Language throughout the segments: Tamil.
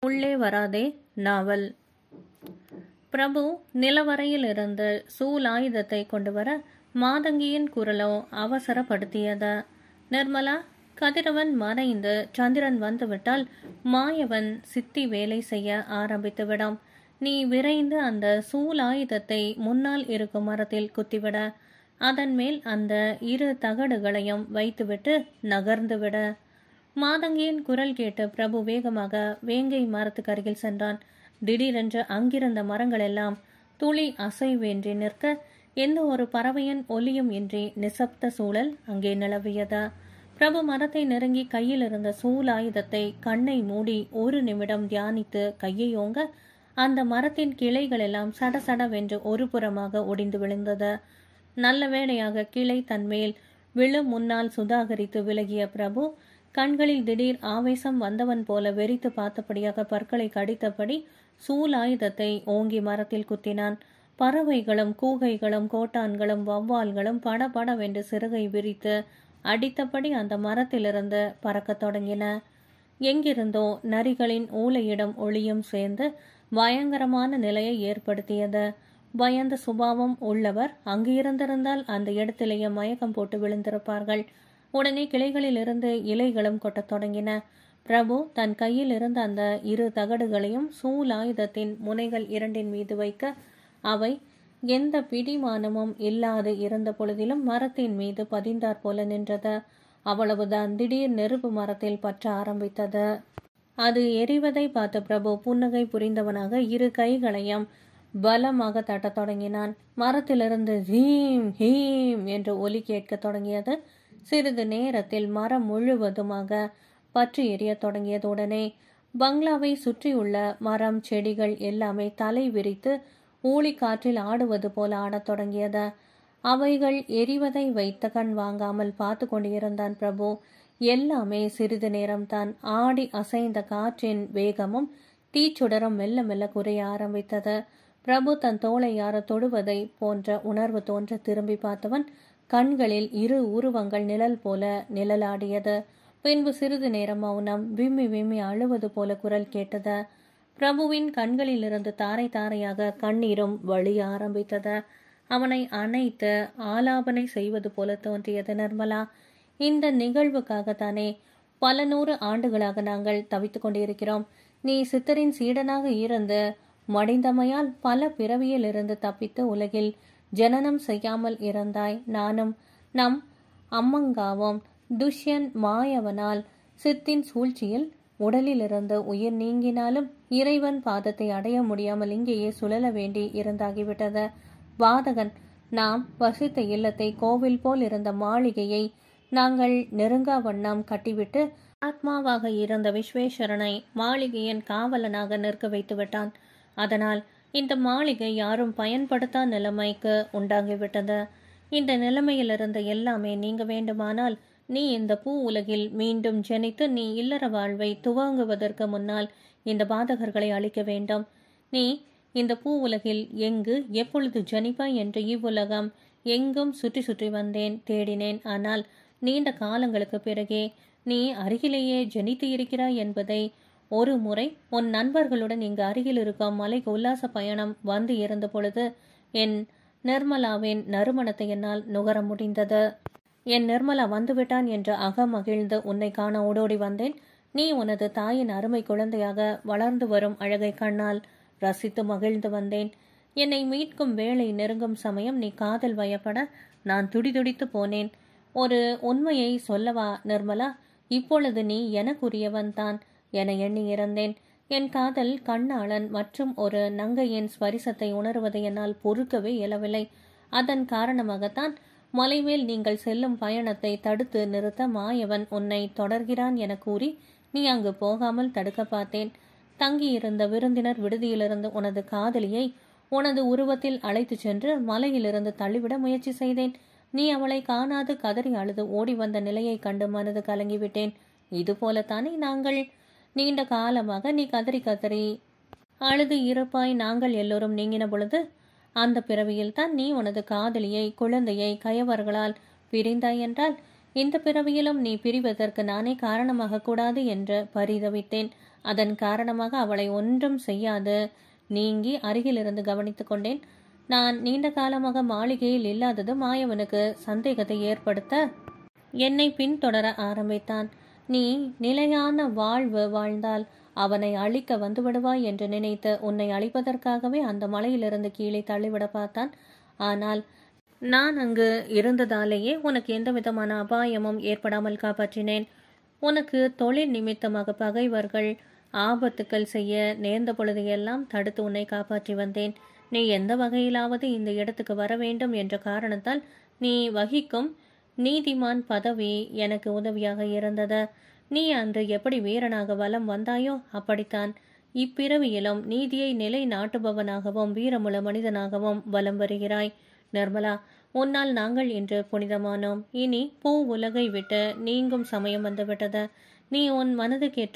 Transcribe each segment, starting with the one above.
உள்ளே வராதே நாவல் பிரபு நிலவரையில் இருந்து சூலாயுதத்தை கொண்டு வர மாதங்கியின் குரலோ அவசரப்படுத்தியது நிர்மலா கதிரவன் மறைந்து சந்திரன் வந்துவிட்டால் மாயவன் சித்தி வேலை செய்ய ஆரம்பித்துவிடும் நீ விரைந்து அந்த சூலாயுதத்தை முன்னால் இருக்கும் மரத்தில் குத்திவிட அதன் மேல் அந்த இரு தகடுகளையும் வைத்துவிட்டு நகர்ந்துவிட மாதங்கியின் குரல் கேட்டு பிரபு வேகமாக வேங்கை மரத்துக்கு அருகில் சென்றான் திடீரென்று அங்கிருந்த மரங்கள் எல்லாம் துளி அசைவேன்றி நிற்க எந்த ஒரு பறவையின் ஒலியும் இன்றி நிசப்த சூழல் அங்கே நிலவியது பிரபு மரத்தை நெருங்கி கையில் இருந்த சூலாயுதத்தை கண்ணை மூடி ஒரு நிமிடம் தியானித்து கையை ஓங்க அந்த மரத்தின் கிளைகள் எல்லாம் சடசடவென்று ஒரு புறமாக ஒடிந்து விழுந்தது நல்ல வேளையாக கிளை தன்மேல் விழு முன்னால் சுதாகரித்து விலகிய பிரபு கண்களில் திடீர் ஆவேசம் வந்தவன் போல வெறித்து பார்த்தபடியாக பற்களை கடித்தபடி சூலாயுதத்தை ஓங்கி மரத்தில் குத்தினான் பறவைகளும் கூகைகளும் கோட்டான்களும் வௌவால்களும் படபடவென்று சிறகை விரித்து அடித்தபடி அந்த மரத்திலிருந்து பறக்கத் தொடங்கின எங்கிருந்தோ நரிகளின் ஊளையிடம் ஒளியும் சேர்ந்து பயங்கரமான நிலையை ஏற்படுத்தியது பயந்த சுபாவம் உள்ளவர் அங்கு இருந்திருந்தால் அந்த இடத்திலேயே மயக்கம் போட்டு விழுந்திருப்பார்கள் உடனே கிளைகளில் இருந்து இலைகளும் கொட்டத் தொடங்கின பிரபு தன் கையில் இருந்த அந்த இரு தகடுகளையும் சூலாயுதத்தின் முனைகள் இரண்டின் மீது வைக்க அவை எந்த பிடிமானமும் இல்லாது இருந்த பொழுதிலும் மரத்தின் மீது பதிந்தாற் போல நின்றது அவ்வளவுதான் திடீர் நெருப்பு மரத்தில் பற்ற ஆரம்பித்தது அது எரிவதை பார்த்த பிரபு புன்னகை புரிந்தவனாக இரு கைகளையும் பலமாக தட்டத் தொடங்கினான் மரத்திலிருந்து ஹீம் ஹீம் என்று ஒலி கேட்கத் தொடங்கியது சிறிது நேரத்தில் மரம் முழுவதுமாக பற்றி எரியத் தொடங்கியதுடனே பங்களாவை சுற்றியுள்ள மரம் செடிகள் எல்லாமே தலை விரித்து ஊழிக்காற்றில் ஆடுவது போல ஆடத் தொடங்கியது அவைகள் எரிவதை வைத்த கண் வாங்காமல் பார்த்து கொண்டிருந்தான் பிரபு எல்லாமே சிறிது நேரம்தான் ஆடி அசைந்த காற்றின் வேகமும் தீச்சுடரும் மெல்ல மெல்ல குறைய ஆரம்பித்தது பிரபு தன் தோளை யார தொடுவதை போன்ற உணர்வு தோன்ற திரும்பி பார்த்தவன் கண்களில் இரு உருவங்கள் நிழல் போல நிழலாடியது பின்பு சிறிது நேரம் மௌனம் விம்மி விம்மி அழுவது போல குரல் கேட்டது பிரபுவின் கண்களிலிருந்து தாரை தாரையாக கண்ணீரும் வழிய ஆரம்பித்தது அவனை அணைத்து ஆலாபனை செய்வது போல தோன்றியது நிர்மலா இந்த நிகழ்வுக்காகத்தானே பல நூறு ஆண்டுகளாக நாங்கள் தவித்துக் கொண்டிருக்கிறோம் நீ சித்தரின் சீடனாக இருந்து மடிந்தமையால் பல பிறவியில் இருந்து தப்பித்து உலகில் ஜனனம் செய்யாமல் இருந்தாய் நானும் நம் அம்மங்காவும் துஷ்யன் மாயவனால் சித்தின் சூழ்ச்சியில் உடலிலிருந்து உயிர் நீங்கினாலும் இறைவன் பாதத்தை அடைய முடியாமல் இங்கேயே சுழல வேண்டி இருந்தாகிவிட்டது வாதகன் நாம் வசித்த இல்லத்தை கோவில் போல் இருந்த மாளிகையை நாங்கள் நெருங்கா வண்ணம் கட்டிவிட்டு ஆத்மாவாக இருந்த விஸ்வேஸ்வரனை மாளிகையின் காவலனாக நிற்க வைத்து விட்டான் அதனால் இந்த மாளிகை யாரும் பயன்படுத்தா நிலைமைக்கு உண்டாகிவிட்டது இந்த நிலைமையிலிருந்து எல்லாமே நீங்க வேண்டுமானால் நீ இந்த பூ உலகில் மீண்டும் ஜனித்து நீ இல்லற வாழ்வை துவங்குவதற்கு முன்னால் இந்த பாதகர்களை அழிக்க வேண்டும் நீ இந்த பூ உலகில் எங்கு எப்பொழுது ஜனிப்பாய் என்று இவ்வுலகம் எங்கும் சுற்றி சுற்றி வந்தேன் தேடினேன் ஆனால் நீண்ட காலங்களுக்கு பிறகே நீ அருகிலேயே ஜனித்து இருக்கிறாய் என்பதை ஒரு முறை உன் நண்பர்களுடன் இங்கு அருகில் இருக்கும் மலைக்கு உல்லாச பயணம் வந்து இருந்த பொழுது என் நிர்மலாவின் நறுமணத்தை என்னால் நுகர முடிந்தது என் நிர்மலா வந்துவிட்டான் என்று அகமகிழ்ந்து உன்னை காண ஓடோடி வந்தேன் நீ உனது தாயின் அருமை குழந்தையாக வளர்ந்து வரும் அழகை கண்ணால் ரசித்து மகிழ்ந்து வந்தேன் என்னை மீட்கும் வேளை நெருங்கும் சமயம் நீ காதல் வயப்பட நான் துடிதுடித்து போனேன் ஒரு உண்மையை சொல்லவா நிர்மலா இப்பொழுது நீ எனக்குரியவன் தான் என எண்ணி இருந்தேன் என் காதல் கண்ணாளன் மற்றும் ஒரு நங்கையின் ஸ்பரிசத்தை உணர்வதை என்னால் பொறுக்கவே இயலவில்லை அதன் காரணமாகத்தான் மலைமேல் நீங்கள் செல்லும் பயணத்தை தடுத்து நிறுத்த மாயவன் உன்னை தொடர்கிறான் என கூறி நீ அங்கு போகாமல் தடுக்க பார்த்தேன் தங்கியிருந்த விருந்தினர் விடுதியிலிருந்து உனது காதலியை உனது உருவத்தில் அழைத்துச் சென்று மலையிலிருந்து தள்ளிவிட முயற்சி செய்தேன் நீ அவளை காணாது கதறி அழுது ஓடி வந்த நிலையை கண்டு மனது கலங்கிவிட்டேன் இது போலத்தானே நாங்கள் நீண்ட காலமாக நீ கதறி கதறி அழுது இருப்பாய் நாங்கள் எல்லோரும் நீங்கின பொழுது அந்த பிறவியில் தான் நீ உனது காதலியை குழந்தையை கயவர்களால் பிரிந்தாய் என்றால் இந்த பிறவியிலும் நீ பிரிவதற்கு நானே காரணமாக கூடாது என்று பரிதவித்தேன் அதன் காரணமாக அவளை ஒன்றும் செய்யாது நீங்கி அருகிலிருந்து கவனித்துக் கொண்டேன் நான் நீண்ட காலமாக மாளிகையில் இல்லாதது மாயவனுக்கு சந்தேகத்தை ஏற்படுத்த என்னை பின்தொடர ஆரம்பித்தான் நீ நிலையான வாழ்வு வாழ்ந்தால் அவனை அழிக்க வந்துவிடுவாய் என்று நினைத்து உன்னை அழிப்பதற்காகவே அந்த மலையிலிருந்து கீழே தள்ளிவிட பார்த்தான் ஆனால் நான் அங்கு இருந்ததாலேயே உனக்கு எந்த விதமான அபாயமும் ஏற்படாமல் காப்பாற்றினேன் உனக்கு தொழில் நிமித்தமாக பகைவர்கள் ஆபத்துக்கள் செய்ய நேர்ந்த பொழுதையெல்லாம் தடுத்து உன்னை காப்பாற்றி வந்தேன் நீ எந்த வகையிலாவது இந்த இடத்துக்கு வர வேண்டும் என்ற காரணத்தால் நீ வகிக்கும் நீதிமான் பதவி எனக்கு உதவியாக இருந்தது நீ அன்று எப்படி வீரனாக வலம் வந்தாயோ அப்படித்தான் இப்பிறவியிலும் நீதியை நிலை நாட்டுபவனாகவும் வீரமுள்ள மனிதனாகவும் வலம் வருகிறாய் நிர்மலா உன்னால் நாங்கள் இன்று புனிதமானோம் இனி பூ உலகை விட்டு நீங்கும் சமயம் வந்துவிட்டது நீ உன் மனதுக்கேற்ற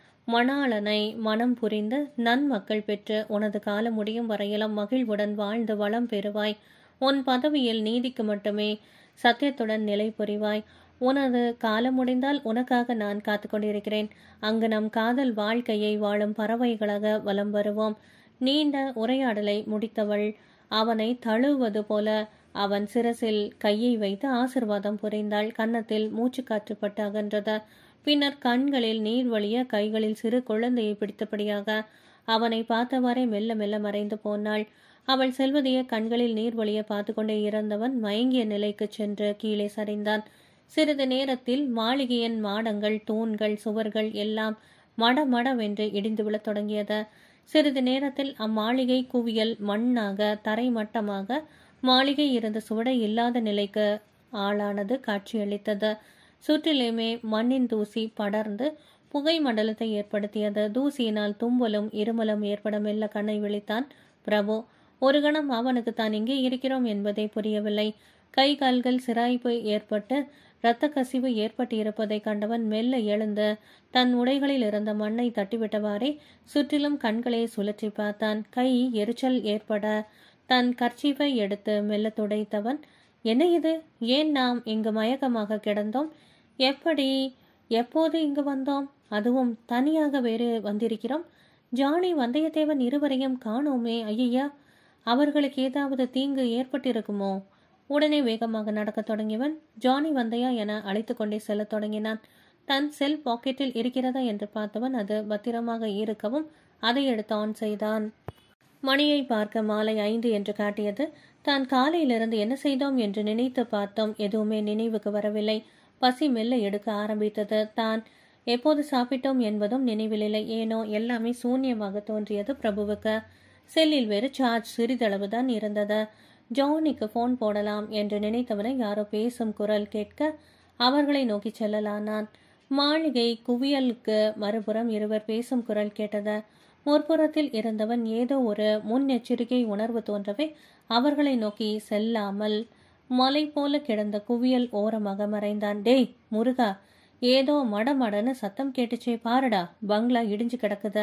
மணாளனை மனம் புரிந்து நன்மக்கள் பெற்று உனது காலம் முடியும் வரையிலும் மகிழ்வுடன் வாழ்ந்து வளம் பெறுவாய் உன் பதவியில் நீதிக்கு மட்டுமே சத்தியத்துடன் நிலை புரிவாய் உனது காலம் முடிந்தால் உனக்காக நான் காத்து கொண்டிருக்கிறேன் அங்கு நம் காதல் வாழ்க்கையை வாழும் பறவைகளாக வலம் வருவோம் நீண்ட உரையாடலை முடித்தவள் அவனை தழுவது போல அவன் சிரசில் கையை வைத்து ஆசிர்வாதம் புரிந்தாள் கன்னத்தில் மூச்சுக்காற்று பட்டு அகன்றது பின்னர் கண்களில் நீர் வழிய கைகளில் சிறு குழந்தையை பிடித்தபடியாக அவனை பார்த்தவாறே மெல்ல மெல்ல மறைந்து போனாள் அவள் செல்வதைய கண்களில் நீர் வழிய பார்த்து கொண்டே இருந்தவன் மயங்கிய நிலைக்கு சென்று கீழே சரிந்தான் சிறிது நேரத்தில் மாளிகையின் மாடங்கள் தூண்கள் சுவர்கள் எல்லாம் மடமடவென்று இடிந்து விழத் தொடங்கியது சிறிது நேரத்தில் அம்மாளிகை குவியல் மண்ணாக தரைமட்டமாக மாளிகை இருந்த சுவடை இல்லாத நிலைக்கு ஆளானது காட்சியளித்தது சுற்றிலுமே மண்ணின் தூசி படர்ந்து புகை மண்டலத்தை ஏற்படுத்தியது தூசியினால் தும்பலும் இருமலும் ஏற்பட மெல்ல கண்ணை விழித்தான் பிரபு ஒரு கணம் அவனுக்கு தான் இங்கே இருக்கிறோம் என்பதே புரியவில்லை கை கால்கள் சிராய்ப்பு ஏற்பட்டு இரத்த கசிவு ஏற்பட்டு இருப்பதை கண்டவன் மெல்ல எழுந்து தன் உடைகளில் இருந்த மண்ணை தட்டிவிட்டவாறே சுற்றிலும் கண்களை சுழற்றி பார்த்தான் கை எரிச்சல் ஏற்பட தன் கர்ச்சீஃபை எடுத்து மெல்ல துடைத்தவன் என்ன இது ஏன் நாம் இங்கு மயக்கமாக கிடந்தோம் எப்படி எப்போது இங்கு வந்தோம் அதுவும் தனியாக வேறு வந்திருக்கிறோம் ஜானி வந்தியத்தேவன் இருவரையும் காணோமே ஐயா அவர்களுக்கு ஏதாவது தீங்கு ஏற்பட்டிருக்குமோ உடனே வேகமாக நடக்கத் தொடங்கியவன் ஜானி வந்தையா என அழைத்து கொண்டே செல்லத் தொடங்கினான் தன் செல் பாக்கெட்டில் இருக்கிறதா என்று பார்த்தவன் அது பத்திரமாக இருக்கவும் அதை எடுத்து ஆன் செய்தான் மணியை பார்க்க மாலை ஐந்து என்று காட்டியது தான் காலையிலிருந்து என்ன செய்தோம் என்று நினைத்து பார்த்தோம் எதுவுமே நினைவுக்கு வரவில்லை பசி மெல்ல எடுக்க ஆரம்பித்தது தான் எப்போது சாப்பிட்டோம் என்பதும் நினைவில்லை ஏனோ எல்லாமே சூன்யமாக தோன்றியது பிரபுவுக்கு செல்லில் வேறு சார்ஜ் சிறிதளவு தான் இருந்தது ஜானிக்கு ஃபோன் போடலாம் என்று நினைத்தவனை யாரோ பேசும் குரல் கேட்க அவர்களை நோக்கி செல்லலானான் மாளிகை குவியலுக்கு மறுபுறம் இருவர் பேசும் குரல் கேட்டது முற்புறத்தில் இருந்தவன் ஏதோ ஒரு முன்னெச்சரிக்கை உணர்வு தோன்றவே அவர்களை நோக்கி செல்லாமல் மலை போல கிடந்த குவியல் ஓரமாக மறைந்தான் டேய் முருகா ஏதோ மடமடன்னு சத்தம் கேட்டுச்சே பாருடா பங்களா இடிஞ்சு கிடக்குத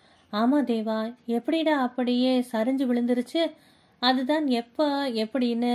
ஆமா தேவா எப்படிடா அப்படியே சரிஞ்சு விழுந்துருச்சு அதுதான் எப்ப எப்படின்னு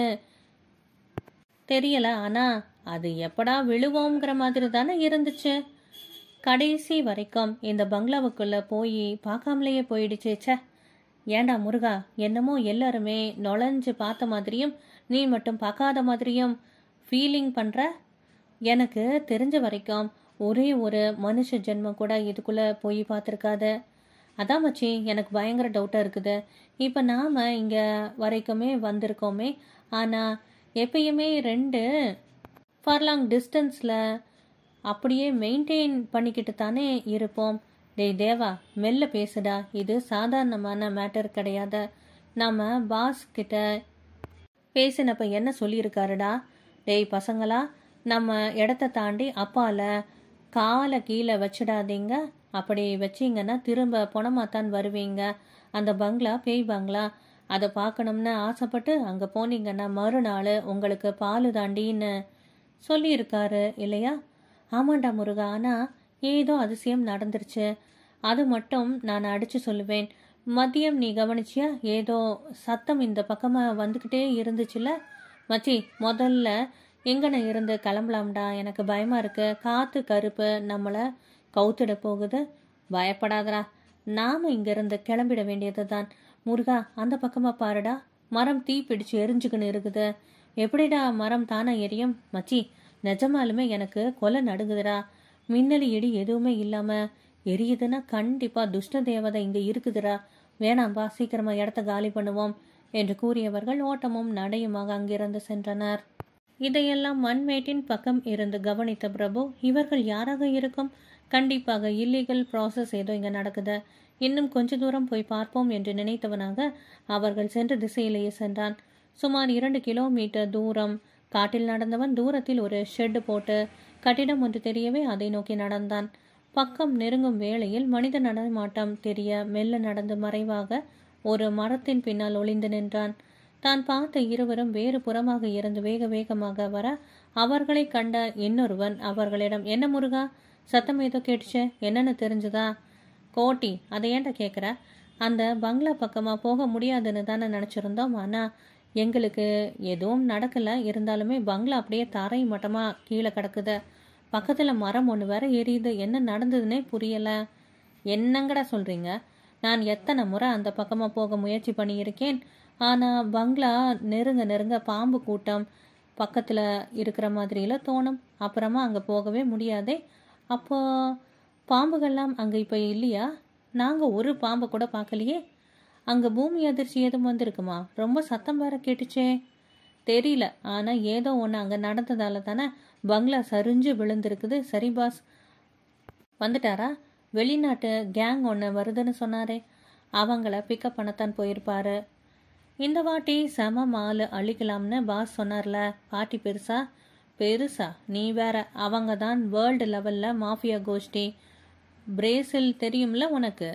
தெரியல ஆனா அது எப்படா விழுவோங்கிற மாதிரி தானே இருந்துச்சு கடைசி வரைக்கும் இந்த பங்களாவுக்குள்ள போய் பார்க்காமலேயே போயிடுச்சே ச்சே ஏண்டா முருகா என்னமோ எல்லாருமே நுழைஞ்சு பார்த்த மாதிரியும் நீ மட்டும் பார்க்காத மாதிரியும் ஃபீலிங் பண்ற எனக்கு தெரிஞ்ச வரைக்கும் ஒரே ஒரு மனுஷ ஜென்மம் கூட இதுக்குள்ள போய் பார்த்துருக்காத அதான் மச்சி எனக்கு பயங்கர டவுட்டாக இருக்குது இப்போ நாம் இங்கே வரைக்குமே வந்திருக்கோமே ஆனால் எப்பயுமே ரெண்டு ஃபர்லாங் டிஸ்டன்ஸில் அப்படியே மெயின்டைன் பண்ணிக்கிட்டு தானே இருப்போம் டேய் தேவா மெல்ல பேசுடா இது சாதாரணமான மேட்டர் கிடையாது நம்ம பாஸ் கிட்ட பேசினப்ப என்ன சொல்லியிருக்காருடா டேய் பசங்களா நம்ம இடத்த தாண்டி அப்பால காலை கீழே வச்சிடாதீங்க அப்படி வச்சீங்கன்னா திரும்ப பணமாத்தான் வருவீங்க அந்த பங்களா பேய் பங்களா அதை பார்க்கணும்னு ஆசைப்பட்டு அங்கே போனீங்கன்னா மறுநாள் உங்களுக்கு பாலு தாண்டின்னு சொல்லியிருக்காரு இல்லையா ஆமாண்டா முருகா ஆனால் ஏதோ அதிசயம் நடந்துருச்சு அது மட்டும் நான் அடிச்சு சொல்லுவேன் மதியம் நீ கவனிச்சியா ஏதோ சத்தம் இந்த பக்கமாக வந்துக்கிட்டே இருந்துச்சுல மச்சி முதல்ல எங்கன இருந்து கிளம்பலாம்டா எனக்கு பயமா இருக்கு காத்து கருப்பு நம்மளை கவுத்திட போகுது பயப்படாதடா நாம இங்கிருந்து கிளம்பிட வேண்டியது தான் முருகா அந்த பக்கமா பாருடா மரம் தீ பிடிச்சு எரிஞ்சுக்கின்னு இருக்குது எப்படிடா மரம் தானே எரியும் மச்சி நிஜமாலுமே எனக்கு கொலை நடுங்குதுடா மின்னலி இடி எதுவுமே இல்லாம எரியுதுன்னா கண்டிப்பா துஷ்ட தேவதை இங்க இருக்குதுடா வேணாம்பா சீக்கிரமா இடத்த காலி பண்ணுவோம் என்று கூறியவர்கள் ஓட்டமும் நடையுமாக அங்கிருந்து சென்றனர் இதையெல்லாம் மண்மேட்டின் பக்கம் இருந்து கவனித்த பிரபு இவர்கள் யாராக இருக்கும் கண்டிப்பாக இல்லீகல் ப்ராசஸ் ஏதோ இங்க நடக்குது இன்னும் கொஞ்ச தூரம் போய் பார்ப்போம் என்று நினைத்தவனாக அவர்கள் சென்ற திசையிலேயே சென்றான் சுமார் இரண்டு கிலோமீட்டர் தூரம் காட்டில் நடந்தவன் தூரத்தில் ஒரு ஷெட் போட்டு கட்டிடம் ஒன்று தெரியவே அதை நோக்கி நடந்தான் பக்கம் நெருங்கும் வேளையில் மனித நடமாட்டம் தெரிய மெல்ல நடந்து மறைவாக ஒரு மரத்தின் பின்னால் ஒளிந்து நின்றான் தான் பார்த்த இருவரும் வேறு புறமாக இருந்து வேக வேகமாக வர அவர்களை கண்ட இன்னொருவன் அவர்களிடம் என்ன முருகா சத்தம் ஏதோ கேட்டுச்சு என்னன்னு தெரிஞ்சுதா கோட்டி அதை ஏன்டா கேட்குற அந்த பங்களா பக்கமாக போக முடியாதுன்னு தானே நினச்சிருந்தோம் ஆனால் எங்களுக்கு எதுவும் நடக்கலை இருந்தாலுமே பங்களா அப்படியே தரை மட்டமாக கீழே கிடக்குது பக்கத்தில் மரம் ஒன்று வேற எரியுது என்ன நடந்ததுன்னே புரியலை என்னங்கடா சொல்கிறீங்க நான் எத்தனை முறை அந்த பக்கமாக போக முயற்சி பண்ணியிருக்கேன் ஆனால் பங்களா நெருங்க நெருங்க பாம்பு கூட்டம் பக்கத்தில் இருக்கிற மாதிரியில் தோணும் அப்புறமா அங்கே போகவே முடியாதே அப்போ பாம்புகள்லாம் அங்கே இப்போ இல்லையா நாங்கள் ஒரு பாம்பை கூட பார்க்கலையே அங்கே பூமி அதிர்ச்சி எதுவும் வந்திருக்குமா ரொம்ப சத்தம் வேற கேட்டுச்சே தெரியல ஆனால் ஏதோ ஒன்று அங்கே நடந்ததால தானே பங்களா சரிஞ்சு விழுந்திருக்குது சரி பாஸ் வந்துட்டாரா வெளிநாட்டு கேங் ஒன்று வருதுன்னு சொன்னாரே அவங்கள பிக்கப் பண்ணத்தான் போயிருப்பாரு இந்த வாட்டி செம மாலு அழிக்கலாம்னு பாஸ் சொன்னார்ல பாட்டி பெருசா பெருசா நீ வேற அவங்க தான் வேர்ல்டு லெவலில் மாஃபியா கோஷ்டி பிரேசில் தெரியும்ல உனக்கு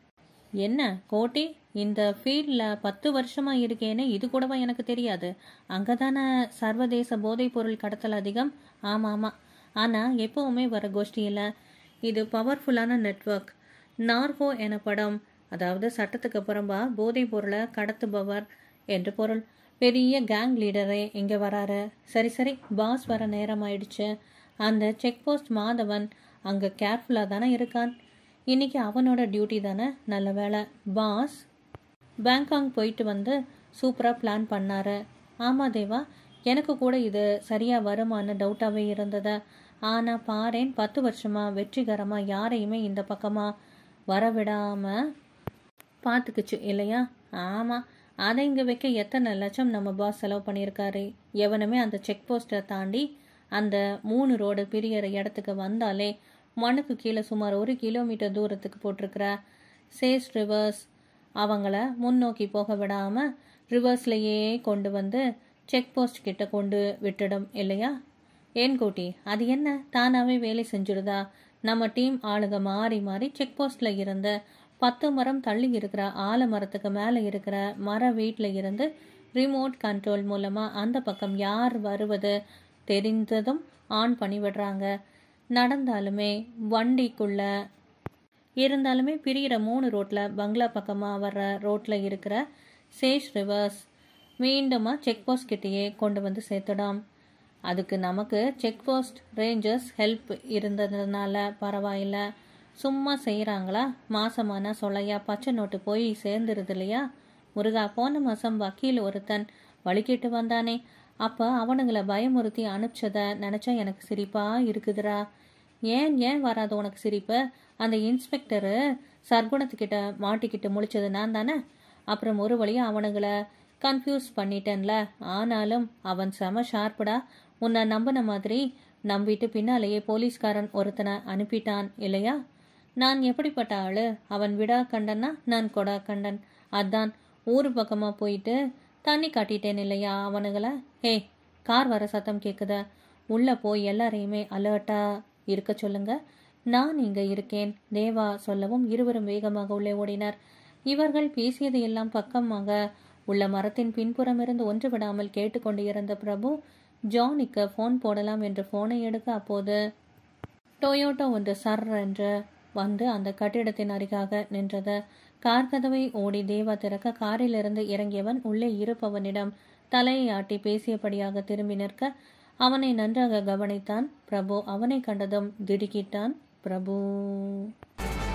என்ன கோட்டி இந்த ஃபீல்டில் பத்து வருஷமாக இருக்கேன்னு இது கூடவா எனக்கு தெரியாது அங்கே தானே சர்வதேச போதைப்பொருள் கடத்தல் அதிகம் ஆமாம் ஆமாம் ஆனால் எப்போவுமே வர கோஷ்டியில் இது பவர்ஃபுல்லான நெட்வொர்க் நார்கோ எனப்படும் அதாவது சட்டத்துக்கு புறம்பா போதைப் பொருளை கடத்துபவர் என்று பொருள் பெரிய கேங் லீடரே இங்கே வராரு சரி சரி பாஸ் வர நேரம் ஆயிடுச்சு அந்த செக் போஸ்ட் மாதவன் அங்கே கேர்ஃபுல்லாக தானே இருக்கான் இன்னைக்கு அவனோட டியூட்டி தானே நல்ல வேலை பாஸ் பேங்காங் போயிட்டு வந்து சூப்பராக பிளான் பண்ணாரு ஆமாம் தேவா எனக்கு கூட இது சரியாக வருமான்னு டவுட்டாகவே இருந்தது ஆனால் பாரேன் பத்து வருஷமாக வெற்றிகரமாக யாரையுமே இந்த பக்கமாக வரவிடாமல் பார்த்துக்குச்சு இல்லையா ஆமாம் அதை இங்கே வைக்க எத்தனை லட்சம் நம்ம பாஸ் செலவு பண்ணியிருக்காரு எவனுமே அந்த செக் போஸ்ட்டை தாண்டி அந்த மூணு ரோடு பிரியற இடத்துக்கு வந்தாலே மண்ணுக்கு கீழே சுமார் ஒரு கிலோமீட்டர் தூரத்துக்கு போட்டிருக்கிற சேஸ் ரிவர்ஸ் அவங்கள முன்னோக்கி போக விடாமல் ரிவர்ஸ்லையே கொண்டு வந்து செக் போஸ்ட் கிட்ட கொண்டு விட்டுடும் இல்லையா ஏன் கோட்டி அது என்ன தானாகவே வேலை செஞ்சுடுதா நம்ம டீம் ஆளுங்க மாறி மாறி செக் போஸ்ட்டில் இருந்த பத்து மரம் தள்ளி இருக்கிற ஆலமரத்துக்கு மேலே இருக்கிற மர வீட்டில் இருந்து ரிமோட் கண்ட்ரோல் மூலமாக அந்த பக்கம் யார் வருவது தெரிந்ததும் ஆன் பண்ணி விடுறாங்க நடந்தாலுமே வண்டிக்குள்ள இருந்தாலுமே பிரிகிற மூணு ரோட்டில் பங்களா பக்கமாக வர்ற ரோட்டில் இருக்கிற சேஷ் ரிவர்ஸ் மீண்டுமா செக் போஸ்ட் கிட்டேயே கொண்டு வந்து சேர்த்துடாம் அதுக்கு நமக்கு செக் போஸ்ட் ரேஞ்சர்ஸ் ஹெல்ப் இருந்ததுனால பரவாயில்ல சும்மா செய்கிறாங்களா மாசமான சொலையா பச்சை நோட்டு போய் சேர்ந்துருது இல்லையா முருகா போன மாதம் வக்கீல் ஒருத்தன் வலிக்கிட்டு வந்தானே அப்போ அவனுங்களை பயமுறுத்தி அனுப்பிச்சதை நினச்சா எனக்கு சிரிப்பாக இருக்குதுடா ஏன் ஏன் வராது உனக்கு சிரிப்பு அந்த இன்ஸ்பெக்டரு சர்க்குணத்துக்கிட்ட மாட்டிக்கிட்டு முழிச்சது நான் தானே அப்புறம் ஒரு வழியாக அவனுங்களை கன்ஃபியூஸ் பண்ணிட்டேன்ல ஆனாலும் அவன் செம ஷார்ப்புடா உன்னை நம்பின மாதிரி நம்பிட்டு பின்னாலேயே போலீஸ்காரன் ஒருத்தனை அனுப்பிட்டான் இல்லையா நான் எப்படிப்பட்ட ஆளு அவன் விடா கண்டன்னா நான் கொடா கண்டன் அதான் ஊர் பக்கமாக போயிட்டு தண்ணி காட்டிட்டேன் இல்லையா அவனுங்கள ஹே கார் வர சத்தம் கேட்குத உள்ளே போய் எல்லாரையுமே அலர்ட்டா இருக்க சொல்லுங்க நான் இங்கே இருக்கேன் தேவா சொல்லவும் இருவரும் வேகமாக உள்ளே ஓடினர் இவர்கள் பேசியது எல்லாம் பக்கமாக உள்ள மரத்தின் பின்புறம் இருந்து ஒன்று விடாமல் கேட்டுக்கொண்டு இருந்த பிரபு ஜானிக்கு ஃபோன் போடலாம் என்று ஃபோனை எடுக்க அப்போது டொயோட்டோ ஒன்று சர் என்று வந்து அந்த கட்டிடத்தின் அருகாக நின்றது கார் கதவை ஓடி தேவா திறக்க காரிலிருந்து இறங்கியவன் உள்ளே இருப்பவனிடம் தலையை ஆட்டி பேசியபடியாக திரும்பி நிற்க அவனை நன்றாக கவனித்தான் பிரபு அவனை கண்டதும் திடுக்கிட்டான் பிரபு